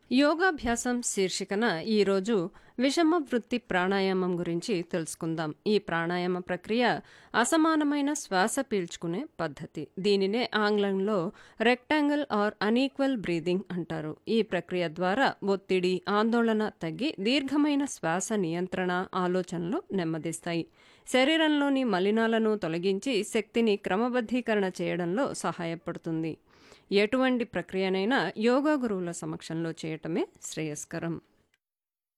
యోగాభ్యాసం శీర్షికన ఈరోజు విషమ వృత్తి ప్రాణాయామం గురించి తెలుసుకుందాం ఈ ప్రాణాయామ ప్రక్రియ అసమానమైన శ్వాస పీల్చుకునే పద్ధతి దీనినే ఆంగ్లంలో రెక్టాంగిల్ ఆర్ అనీక్వల్ బ్రీదింగ్ అంటారు ఈ ప్రక్రియ ద్వారా ఒత్తిడి ఆందోళన తగ్గి దీర్ఘమైన శ్వాస నియంత్రణ ఆలోచనలు నెమ్మదిస్తాయి శరీరంలోని మలినాలను తొలగించి శక్తిని క్రమబద్ధీకరణ చేయడంలో సహాయపడుతుంది ఎటువంటి ప్రక్రియనైనా యోగా గురువుల సమక్షంలో చేయటమే శ్రేయస్కరం